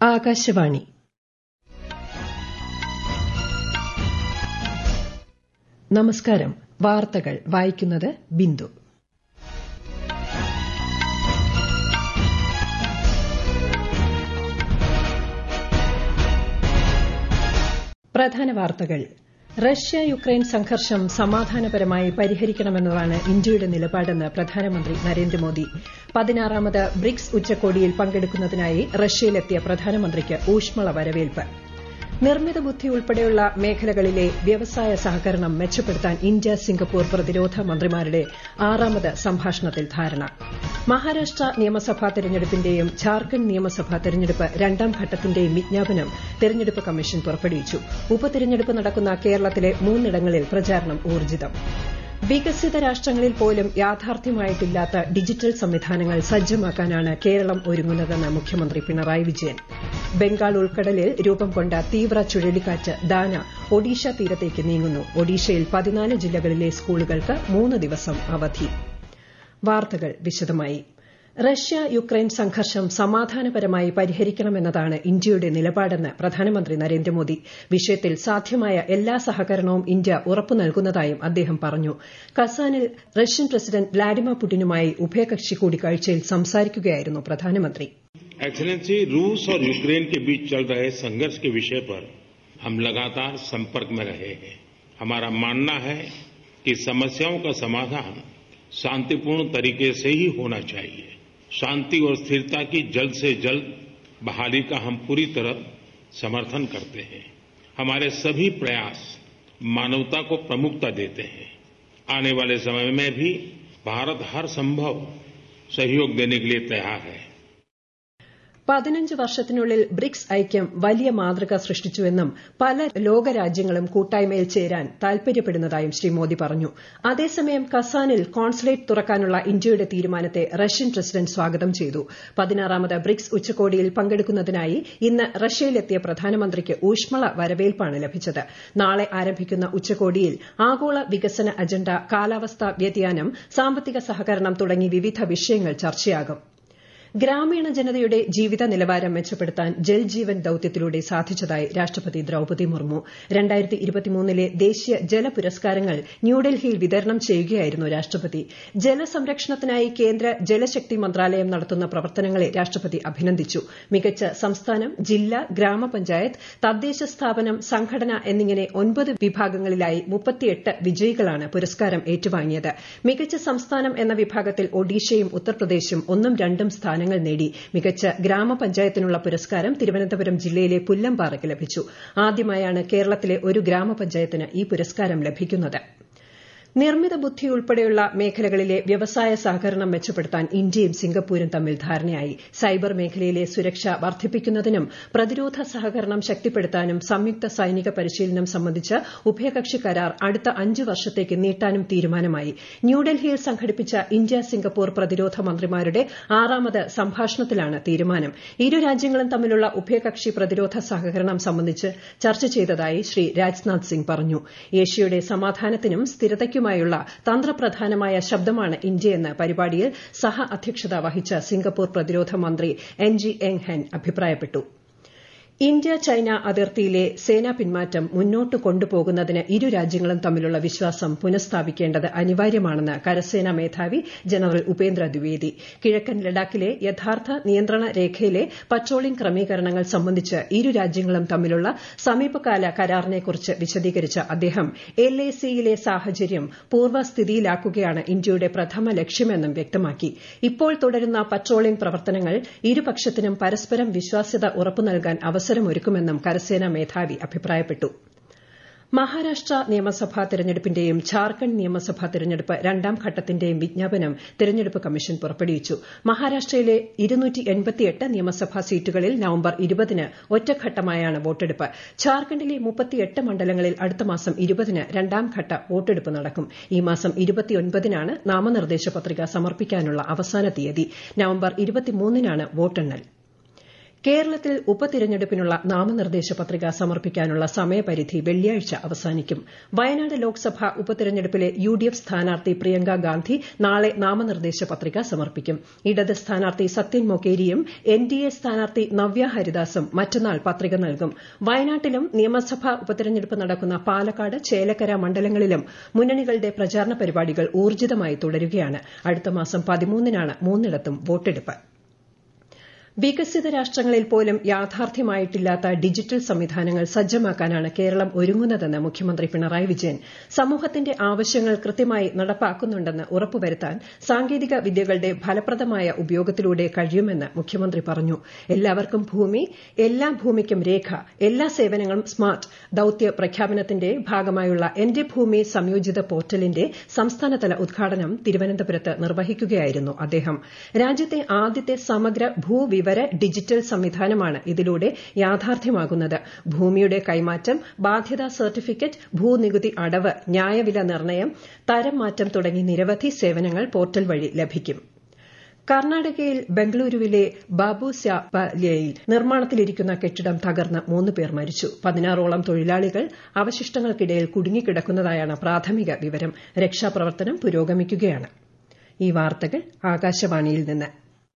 ആകാശവാണി നമസ്കാരം വാർത്തകൾ വായിക്കുന്നത് ബിന്ദു പ്രധാന വാർത്തകൾ റഷ്യ യുക്രൈൻ സംഘർഷം സമാധാനപരമായി പരിഹരിക്കണമെന്നതാണ് ഇന്ത്യയുടെ നിലപാടെന്ന് പ്രധാനമന്ത്രി നരേന്ദ്രമോദി പതിനാറാമത് ബ്രിക്സ് ഉച്ചകോടിയിൽ പങ്കെടുക്കുന്നതിനായി റഷ്യയിലെത്തിയ പ്രധാനമന്ത്രിക്ക് ഊഷ്മള വരവേൽപ്പ് നിർമ്മിത ബുദ്ധി ഉൾപ്പെടെയുള്ള മേഖലകളിലെ വ്യവസായ സഹകരണം മെച്ചപ്പെടുത്താൻ ഇന്ത്യ സിംഗപ്പൂർ പ്രതിരോധ മന്ത്രിമാരുടെ ആറാമത് സംഭാഷണത്തിൽ ധാരണ മഹാരാഷ്ട്ര നിയമസഭാ തെരഞ്ഞെടുപ്പിന്റെയും ഝാർഖണ്ഡ് നിയമസഭാ തെരഞ്ഞെടുപ്പ് രണ്ടാം ഘട്ടത്തിന്റെയും വിജ്ഞാപനം തെരഞ്ഞെടുപ്പ് കമ്മീഷൻ പുറപ്പെടുവിച്ചു ഉപതെരഞ്ഞെടുപ്പ് നടക്കുന്ന കേരളത്തിലെ മൂന്നിടങ്ങളിൽ പ്രചാരണം ഊർജ്ജിതം വികസിത രാഷ്ട്രങ്ങളിൽ പോലും യാഥാർത്ഥ്യമായിട്ടില്ലാത്ത ഡിജിറ്റൽ സംവിധാനങ്ങൾ സജ്ജമാക്കാനാണ് കേരളം ഒരുങ്ങുന്നതെന്ന് മുഖ്യമന്ത്രി പിണറായി വിജയൻ ബംഗാൾ ഉൾക്കടലിൽ രൂപം കൊണ്ട തീവ്ര ചുഴലിക്കാറ്റ് ദാന ഒഡീഷ തീരത്തേക്ക് നീങ്ങുന്നു ഒഡീഷയിൽ പതിനാല് ജില്ലകളിലെ സ്കൂളുകൾക്ക് മൂന്ന് ദിവസം അവധി വാർത്തകൾ വിശദമായി റഷ്യ യുക്രൈൻ സംഘർഷം സമാധാനപരമായി പരിഹരിക്കണമെന്നതാണ് ഇന്ത്യയുടെ നിലപാടെന്ന് പ്രധാനമന്ത്രി നരേന്ദ്രമോദി വിഷയത്തിൽ സാധ്യമായ എല്ലാ സഹകരണവും ഇന്ത്യ ഉറപ്പു നൽകുന്നതായും അദ്ദേഹം പറഞ്ഞു കസാനിൽ റഷ്യൻ പ്രസിഡന്റ് വ്ളാഡിമിർ പുടിനുമായി ഉഭയകക്ഷി കൂടിക്കാഴ്ചയിൽ സംസാരിക്കുകയായിരുന്നു പ്രധാനമന്ത്രി एक्सीलेंसी रूस और यूक्रेन के बीच चल रहे संघर्ष के विषय पर हम लगातार संपर्क में रहे हैं हमारा मानना है कि समस्याओं का समाधान शांतिपूर्ण तरीके से ही होना चाहिए शांति और स्थिरता की जल्द से जल्द बहाली का हम पूरी तरह समर्थन करते हैं हमारे सभी प्रयास मानवता को प्रमुखता देते हैं आने वाले समय में भी भारत हर संभव सहयोग देने के लिए तैयार है പതിനഞ്ച് വർഷത്തിനുള്ളിൽ ബ്രിക്സ് ഐക്യം വലിയ മാതൃക സൃഷ്ടിച്ചുവെന്നും പല ലോകരാജ്യങ്ങളും കൂട്ടായ്മയിൽ ചേരാൻ താൽപര്യപ്പെടുന്നതായും ശ്രീ മോദി പറഞ്ഞു അതേസമയം കസാനിൽ കോൺസുലേറ്റ് തുറക്കാനുള്ള ഇന്ത്യയുടെ തീരുമാനത്തെ റഷ്യൻ പ്രസിഡന്റ് സ്വാഗതം ചെയ്തു പതിനാറാമത് ബ്രിക്സ് ഉച്ചകോടിയിൽ പങ്കെടുക്കുന്നതിനായി ഇന്ന് റഷ്യയിലെത്തിയ പ്രധാനമന്ത്രിക്ക് ഊഷ്മള വരവേൽപ്പാണ് ലഭിച്ചത് നാളെ ആരംഭിക്കുന്ന ഉച്ചകോടിയിൽ ആഗോള വികസന അജണ്ട കാലാവസ്ഥാ വ്യതിയാനം സാമ്പത്തിക സഹകരണം തുടങ്ങി വിവിധ വിഷയങ്ങൾ ചർച്ചയാകും ഗ്രാമീണ ജനതയുടെ ജീവിത നിലവാരം മെച്ചപ്പെടുത്താൻ ജൽ ജീവൻ ദൌത്യത്തിലൂടെ സാധിച്ചതായി രാഷ്ട്രപതി ദ്രൌപതി മുർമു ലെ ദേശീയ ജല പുരസ്കാരങ്ങൾ ന്യൂഡൽഹിയിൽ വിതരണം ചെയ്യുകയായിരുന്നു രാഷ്ട്രപതി ജലസംരക്ഷണത്തിനായി കേന്ദ്ര ജലശക്തി മന്ത്രാലയം നടത്തുന്ന പ്രവർത്തനങ്ങളെ രാഷ്ട്രപതി അഭിനന്ദിച്ചു മികച്ച സംസ്ഥാനം ജില്ല ഗ്രാമപഞ്ചായത്ത് തദ്ദേശ സ്ഥാപനം സംഘടന എന്നിങ്ങനെ ഒൻപത് വിഭാഗങ്ങളിലായി മുപ്പത്തിയെട്ട് വിജയികളാണ് പുരസ്കാരം ഏറ്റുവാങ്ങിയത് മികച്ച സംസ്ഥാനം എന്ന വിഭാഗത്തിൽ ഒഡീഷയും ഉത്തർപ്രദേശും ഒന്നും രണ്ടും സ്ഥാനങ്ങൾ സ്ഥാനങ്ങൾ നേടി മികച്ച ഗ്രാമപഞ്ചായത്തിനുള്ള പുരസ്കാരം തിരുവനന്തപുരം ജില്ലയിലെ പുല്ലമ്പാറയ്ക്ക് ലഭിച്ചു ആദ്യമായാണ് കേരളത്തിലെ ഒരു ഗ്രാമപഞ്ചായത്തിന് ഈ പുരസ്കാരം ലഭിക്കുന്നത് നിർമ്മിത ബുദ്ധി ഉൾപ്പെടെയുള്ള മേഖലകളിലെ വ്യവസായ സഹകരണം മെച്ചപ്പെടുത്താൻ ഇന്ത്യയും സിംഗപ്പൂരും തമ്മിൽ ധാരണയായി സൈബർ മേഖലയിലെ സുരക്ഷ വർദ്ധിപ്പിക്കുന്നതിനും പ്രതിരോധ സഹകരണം ശക്തിപ്പെടുത്താനും സംയുക്ത സൈനിക പരിശീലനം സംബന്ധിച്ച് ഉഭയകക്ഷി കരാർ അടുത്ത അഞ്ച് വർഷത്തേക്ക് നീട്ടാനും തീരുമാനമായി ന്യൂഡൽഹിയിൽ സംഘടിപ്പിച്ച ഇന്ത്യ സിംഗപ്പൂർ പ്രതിരോധ മന്ത്രിമാരുടെ ആറാമത് സംഭാഷണത്തിലാണ് തീരുമാനം ഇരു രാജ്യങ്ങളും തമ്മിലുള്ള ഉഭയകക്ഷി പ്രതിരോധ സഹകരണം സംബന്ധിച്ച് ചർച്ച ചെയ്തതായി ശ്രീ രാജ്നാഥ് സിംഗ് പറഞ്ഞു ഏഷ്യയുടെ സമാധാനത്തിനും സ്ഥിരതയ്ക്കും യുമായുള്ള തന്ത്രപ്രധാനമായ ശബ്ദമാണ് ഇന്ത്യയെന്ന് പരിപാടിയിൽ സഹ അധ്യക്ഷത വഹിച്ച സിംഗപ്പൂർ പ്രതിരോധ മന്ത്രി എൻ ജി എങ് ഹെൻ അഭിപ്രായപ്പെട്ടു ഇന്ത്യ ചൈന അതിർത്തിയിലെ സേനാ പിന്മാറ്റം മുന്നോട്ട് കൊണ്ടുപോകുന്നതിന് ഇരു രാജ്യങ്ങളും തമ്മിലുള്ള വിശ്വാസം പുനഃസ്ഥാപിക്കേണ്ടത് അനിവാര്യമാണെന്ന് കരസേനാ മേധാവി ജനറൽ ഉപേന്ദ്ര ദ്വിവേദി കിഴക്കൻ ലഡാക്കിലെ യഥാർത്ഥ നിയന്ത്രണ രേഖയിലെ പട്രോളിംഗ് ക്രമീകരണങ്ങൾ സംബന്ധിച്ച് ഇരു രാജ്യങ്ങളും തമ്മിലുള്ള സമീപകാല കരാറിനെക്കുറിച്ച് വിശദീകരിച്ച അദ്ദേഹം എൽ എ സിയിലെ സാഹചര്യം പൂർവ്വസ്ഥിതിയിലാക്കുകയാണ് ഇന്ത്യയുടെ പ്രഥമ ലക്ഷ്യമെന്നും വ്യക്തമാക്കി ഇപ്പോൾ തുടരുന്ന പട്രോളിംഗ് പ്രവർത്തനങ്ങൾ ഇരുപക്ഷത്തിനും പരസ്പരം വിശ്വാസ്യത ഉറപ്പു നൽകാൻ അവസരമൊരുക്കുമെന്നും കരസേനാ മേധാവി അഭിപ്രായപ്പെട്ടു മഹാരാഷ്ട്ര നിയമസഭാ തെരഞ്ഞെടുപ്പിന്റെയും ഝാർഖണ്ഡ് നിയമസഭാ തെരഞ്ഞെടുപ്പ് രണ്ടാം ഘട്ടത്തിന്റെയും വിജ്ഞാപനം തെരഞ്ഞെടുപ്പ് കമ്മീഷൻ പുറപ്പെടുവിച്ചു മഹാരാഷ്ട്രയിലെ നിയമസഭാ സീറ്റുകളിൽ നവംബർ ഇരുപതിന് ഒറ്റഘട്ടമായാണ് വോട്ടെടുപ്പ് ഝാർഖണ്ഡിലെ മുപ്പത്തിയെട്ട് മണ്ഡലങ്ങളിൽ അടുത്ത മാസം ഇരുപതിന് രണ്ടാംഘട്ട വോട്ടെടുപ്പ് നടക്കും ഈ മാസം ഇരുപത്തിയൊൻപതിനാണ് നാമനിർദ്ദേശ പത്രിക സമർപ്പിക്കാനുള്ള അവസാന തീയതി നവംബർ ഇരുപത്തിമൂന്നിനാണ് വോട്ടെണ്ണൽ കേരളത്തിൽ ഉപതിരഞ്ഞെടുപ്പിനുള്ള നാമനിർദ്ദേശ പത്രിക സമർപ്പിക്കാനുള്ള സമയപരിധി വെള്ളിയാഴ്ച അവസാനിക്കും വയനാട് ലോക്സഭാ ഉപതിരഞ്ഞെടുപ്പിലെ യു ഡി എഫ് സ്ഥാനാർത്ഥി പ്രിയങ്ക ഗാന്ധി നാളെ നാമനിർദ്ദേശ പത്രിക സമർപ്പിക്കും ഇടത് സ്ഥാനാർത്ഥി സത്യൻ മൊക്കേരിയും എൻ ഡി എ സ്ഥാനാർത്ഥി നവ്യ ഹരിദാസും മറ്റന്നാൾ പത്രിക നൽകും വയനാട്ടിലും നിയമസഭാ ഉപതിരഞ്ഞെടുപ്പ് നടക്കുന്ന പാലക്കാട് ചേലക്കര മണ്ഡലങ്ങളിലും മുന്നണികളുടെ പ്രചാരണ പരിപാടികൾ ഊർജിതമായി തുടരുകയാണ് അടുത്ത മാസം പതിമൂന്നിനാണ് മൂന്നിടത്തും വോട്ടെടുപ്പ് വികസിത രാഷ്ട്രങ്ങളിൽ പോലും യാഥാർത്ഥ്യമായിട്ടില്ലാത്ത ഡിജിറ്റൽ സംവിധാനങ്ങൾ സജ്ജമാക്കാനാണ് കേരളം ഒരുങ്ങുന്നതെന്ന് മുഖ്യമന്ത്രി പിണറായി വിജയൻ സമൂഹത്തിന്റെ ആവശ്യങ്ങൾ കൃത്യമായി നടപ്പാക്കുന്നുണ്ടെന്ന് ഉറപ്പുവരുത്താൻ സാങ്കേതിക വിദ്യകളുടെ ഫലപ്രദമായ ഉപയോഗത്തിലൂടെ കഴിയുമെന്ന് മുഖ്യമന്ത്രി പറഞ്ഞു എല്ലാവർക്കും ഭൂമി എല്ലാ ഭൂമിക്കും രേഖ എല്ലാ സേവനങ്ങളും സ്മാർട്ട് ദൌത്യ പ്രഖ്യാപനത്തിന്റെ ഭാഗമായുള്ള എന്റെ ഭൂമി സംയോജിത പോർട്ടലിന്റെ സംസ്ഥാനതല ഉദ്ഘാടനം തിരുവനന്തപുരത്ത് നിർവഹിക്കുകയായിരുന്നു അദ്ദേഹം രാജ്യത്തെ ആദ്യത്തെ സമഗ്ര ഭൂവിവര ഡിജിറ്റൽ സംവിധാനമാണ് ഇതിലൂടെ യാഥാർത്ഥ്യമാകുന്നത് ഭൂമിയുടെ കൈമാറ്റം ബാധ്യതാ സർട്ടിഫിക്കറ്റ് ഭൂനികുതി അടവ് ന്യായവില നിർണ്ണയം തരം മാറ്റം തുടങ്ങി നിരവധി സേവനങ്ങൾ പോർട്ടൽ വഴി ലഭിക്കും കർണാടകയിൽ ബംഗളൂരുവിലെ ബാബുസ്യാപാല്യയിൽ നിർമ്മാണത്തിലിരിക്കുന്ന കെട്ടിടം തകർന്ന് മൂന്ന് പേർ മരിച്ചു പതിനാറോളം തൊഴിലാളികൾ അവശിഷ്ടങ്ങൾക്കിടയിൽ കുടുങ്ങിക്കിടക്കുന്നതായാണ് പ്രാഥമിക വിവരം രക്ഷാപ്രവർത്തനം പുരോഗമിക്കുകയാണ് ഈ വാർത്തകൾ ആകാശവാണിയിൽ നിന്ന്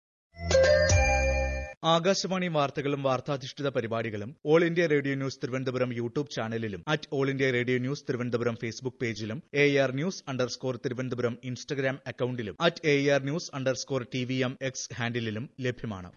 ആകാശവാണി വാർത്തകളും വാർത്താധിഷ്ഠിത പരിപാടികളും All India Radio News Thiruvananthapuram YouTube ചാനലിലും at All India Radio News Thiruvananthapuram Facebook പേജിലും A R News underscore Thiruvananthapuram Instagram അക്കൌണ്ടിലും at A R News underscore T V M X ഹാൻഡിലും ലഭ്യമാണ്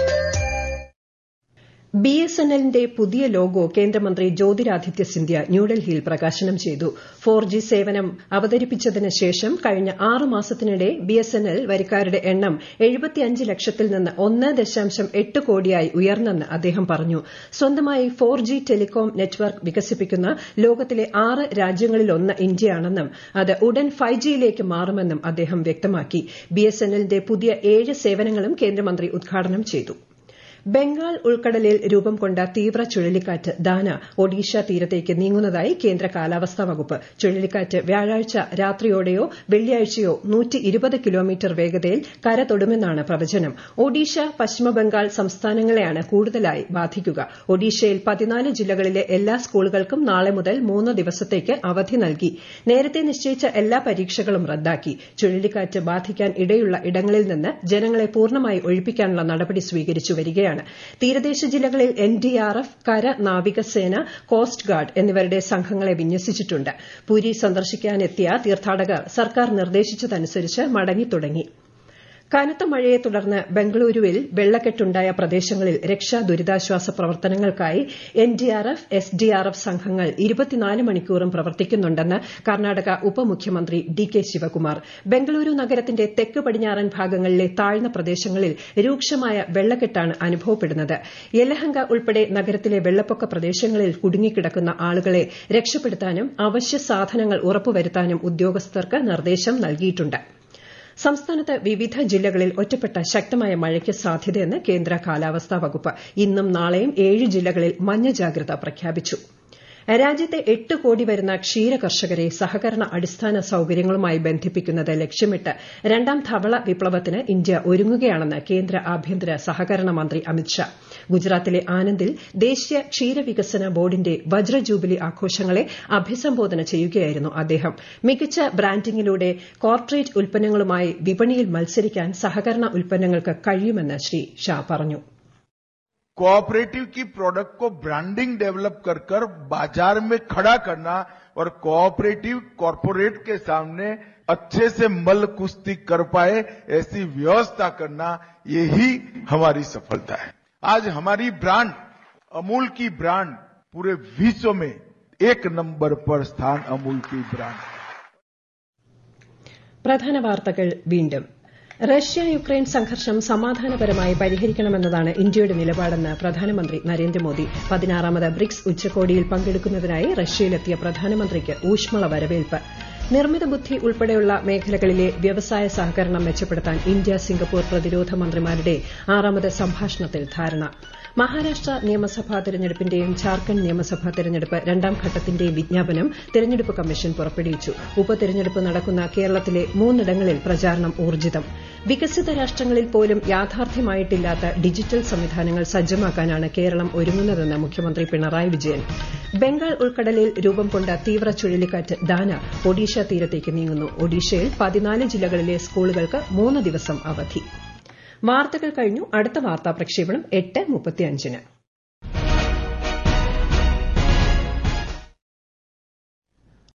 ബി എസ് എൻ എല്ലിന്റെ പുതിയ ലോഗോ കേന്ദ്രമന്ത്രി ജ്യോതിരാദിത്യ സിന്ധ്യ ന്യൂഡൽഹിയിൽ പ്രകാശനം ചെയ്തു ഫോർ ജി സേവനം അവതരിപ്പിച്ചതിന് ശേഷം കഴിഞ്ഞ ആറ് മാസത്തിനിടെ ബി എസ് എൻ എൽ വരിക്കാരുടെ എണ്ണം എഴുപത്തിയഞ്ച് ലക്ഷത്തിൽ നിന്ന് ഒന്ന് ദശാംശം എട്ട് കോടിയായി ഉയർന്നെന്ന് അദ്ദേഹം പറഞ്ഞു സ്വന്തമായി ഫോർ ജി ടെലികോം നെറ്റ്വർക്ക് വികസിപ്പിക്കുന്ന ലോകത്തിലെ ആറ് രാജ്യങ്ങളിലൊന്ന് ഇന്ത്യയാണെന്നും അത് ഉടൻ ഫൈവ് ജിയിലേക്ക് മാറുമെന്നും അദ്ദേഹം വ്യക്തമാക്കി ബി എസ് എൻ എല്ലിന്റെ പുതിയ ഏഴ് സേവനങ്ങളും കേന്ദ്രമന്ത്രി ഉദ്ഘാടനം ചെയ്തു ബംഗാൾ ഉൾക്കടലിൽ രൂപം കൊണ്ട തീവ്ര ചുഴലിക്കാറ്റ് ദാന ഒഡീഷ തീരത്തേക്ക് നീങ്ങുന്നതായി കേന്ദ്ര കാലാവസ്ഥാ വകുപ്പ് ചുഴലിക്കാറ്റ് വ്യാഴാഴ്ച രാത്രിയോടെയോ വെള്ളിയാഴ്ചയോ കിലോമീറ്റർ വേഗതയിൽ കര തൊടുമെന്നാണ് പ്രവചനം ഒഡീഷ പശ്ചിമബംഗാൾ സംസ്ഥാനങ്ങളെയാണ് കൂടുതലായി ബാധിക്കുക ഒഡീഷയിൽ പതിനാല് ജില്ലകളിലെ എല്ലാ സ്കൂളുകൾക്കും നാളെ മുതൽ മൂന്ന് ദിവസത്തേക്ക് അവധി നൽകി നേരത്തെ നിശ്ചയിച്ച എല്ലാ പരീക്ഷകളും റദ്ദാക്കി ചുഴലിക്കാറ്റ് ബാധിക്കാൻ ഇടയുള്ള ഇടങ്ങളിൽ നിന്ന് ജനങ്ങളെ പൂർണ്ണമായി ഒഴിപ്പിക്കാനുള്ള നടപടി സ്വീകരിച്ചു വരികയാണ് വരികയാണ് തീരദേശ ജില്ലകളിൽ എൻഡിആർഎഫ് കര നാവികസേന കോസ്റ്റ് ഗാർഡ് എന്നിവരുടെ സംഘങ്ങളെ വിന്യസിച്ചിട്ടുണ്ട് പുരി സന്ദർശിക്കാനെത്തിയ തീർത്ഥാടകർ സർക്കാർ നിർദ്ദേശിച്ചതനുസരിച്ച് മടങ്ങിത്തുടങ്ങി കനത്ത മഴയെ തുടർന്ന് ബംഗളൂരുവിൽ വെള്ളക്കെട്ടുണ്ടായ പ്രദേശങ്ങളിൽ രക്ഷാ ദുരിതാശ്വാസ പ്രവർത്തനങ്ങൾക്കായി എൻഡിആർഎഫ് എസ്ഡിആർഎഫ് സംഘങ്ങൾ ഇരുപത്തിനാല് മണിക്കൂറും പ്രവർത്തിക്കുന്നുണ്ടെന്ന് കർണാടക ഉപമുഖ്യമന്ത്രി ഡി കെ ശിവകുമാർ ബംഗളൂരു നഗരത്തിന്റെ തെക്ക് പടിഞ്ഞാറൻ ഭാഗങ്ങളിലെ താഴ്ന്ന പ്രദേശങ്ങളിൽ രൂക്ഷമായ വെള്ളക്കെട്ടാണ് അനുഭവപ്പെടുന്നത് യലഹങ്ക ഉൾപ്പെടെ നഗരത്തിലെ വെള്ളപ്പൊക്ക പ്രദേശങ്ങളിൽ കുടുങ്ങിക്കിടക്കുന്ന ആളുകളെ രക്ഷപ്പെടുത്താനും അവശ്യ സാധനങ്ങൾ ഉറപ്പുവരുത്താനും ഉദ്യോഗസ്ഥർക്ക് നിർദ്ദേശം നൽകിയിട്ടുണ്ട് സംസ്ഥാനത്ത് വിവിധ ജില്ലകളിൽ ഒറ്റപ്പെട്ട ശക്തമായ മഴയ്ക്ക് സാധ്യതയെന്ന് കേന്ദ്ര കാലാവസ്ഥാ വകുപ്പ് ഇന്നും നാളെയും ഏഴ് ജില്ലകളിൽ മഞ്ഞ ജാഗ്രത പ്രഖ്യാപിച്ചു രാജ്യത്തെ എട്ട് കോടി വരുന്ന ക്ഷീര കർഷകരെ സഹകരണ അടിസ്ഥാന സൌകര്യങ്ങളുമായി ബന്ധിപ്പിക്കുന്നത് ലക്ഷ്യമിട്ട് രണ്ടാം ധവള വിപ്ലവത്തിന് ഇന്ത്യ ഒരുങ്ങുകയാണെന്ന് കേന്ദ്ര ആഭ്യന്തര സഹകരണ മന്ത്രി അമിത്ഷാ ഗുജറാത്തിലെ ആനന്ദിൽ ദേശീയ ക്ഷീരവികസന ബോർഡിന്റെ വജ്ര ജൂബിലി ആഘോഷങ്ങളെ അഭിസംബോധന ചെയ്യുകയായിരുന്നു അദ്ദേഹം മികച്ച ബ്രാൻഡിംഗിലൂടെ കോർപ്പറേറ്റ് ഉൽപ്പന്നങ്ങളുമായി വിപണിയിൽ മത്സരിക്കാൻ സഹകരണ ഉൽപ്പന്നങ്ങൾക്ക് കഴിയുമെന്ന് ശ്രീ ഷാ പറഞ്ഞു कोऑपरेटिव की प्रोडक्ट को ब्रांडिंग डेवलप कर कर बाजार में खड़ा करना और कोऑपरेटिव कॉरपोरेट के सामने अच्छे से मल कुश्ती कर पाए ऐसी व्यवस्था करना यही हमारी सफलता है आज हमारी ब्रांड अमूल की ब्रांड पूरे विश्व में एक नंबर पर स्थान अमूल की ब्रांड है പ്രധാന വാർത്തകൾ വീണ്ടും റഷ്യ യുക്രൈൻ സംഘർഷം സമാധാനപരമായി പരിഹരിക്കണമെന്നതാണ് ഇന്ത്യയുടെ നിലപാടെന്ന് പ്രധാനമന്ത്രി നരേന്ദ്രമോദി പതിനാറാമത് ബ്രിക്സ് ഉച്ചകോടിയിൽ പങ്കെടുക്കുന്നതിനായി റഷ്യയിലെത്തിയ പ്രധാനമന്ത്രിക്ക് ഊഷ്മള വരവേൽപ്പ് നിർമ്മിത ബുദ്ധി ഉൾപ്പെടെയുള്ള മേഖലകളിലെ വ്യവസായ സഹകരണം മെച്ചപ്പെടുത്താൻ ഇന്ത്യ സിംഗപ്പൂർ പ്രതിരോധ മന്ത്രിമാരുടെ ആറാമത് സംഭാഷണത്തിൽ ധാരണ മഹാരാഷ്ട്ര നിയമസഭാ തെരഞ്ഞെടുപ്പിന്റെയും ഝാർഖണ്ഡ് നിയമസഭാ തെരഞ്ഞെടുപ്പ് രണ്ടാം ഘട്ടത്തിന്റെയും വിജ്ഞാപനം തെരഞ്ഞെടുപ്പ് കമ്മീഷൻ പുറപ്പെടുവിച്ചു ഉപതെരഞ്ഞെടുപ്പ് നടക്കുന്ന കേരളത്തിലെ മൂന്നിടങ്ങളിൽ പ്രചാരണം ഊർജ്ജിതം വികസിത രാഷ്ട്രങ്ങളിൽ പോലും യാഥാർത്ഥ്യമായിട്ടില്ലാത്ത ഡിജിറ്റൽ സംവിധാനങ്ങൾ സജ്ജമാക്കാനാണ് കേരളം ഒരുങ്ങുന്നതെന്ന് മുഖ്യമന്ത്രി പിണറായി വിജയൻ ബംഗാൾ ഉൾക്കടലിൽ രൂപം കൊണ്ട തീവ്ര ചുഴലിക്കാറ്റ് ദാന ഒഡീഷ തീരത്തേക്ക് നീങ്ങുന്നു ഒഡീഷയിൽ പതിനാല് ജില്ലകളിലെ സ്കൂളുകൾക്ക് മൂന്ന് ദിവസം അവധി വാർത്തകൾ കഴിഞ്ഞു അടുത്ത വാർത്താ പ്രക്ഷേപണം എട്ട് മുപ്പത്തിയഞ്ചിന്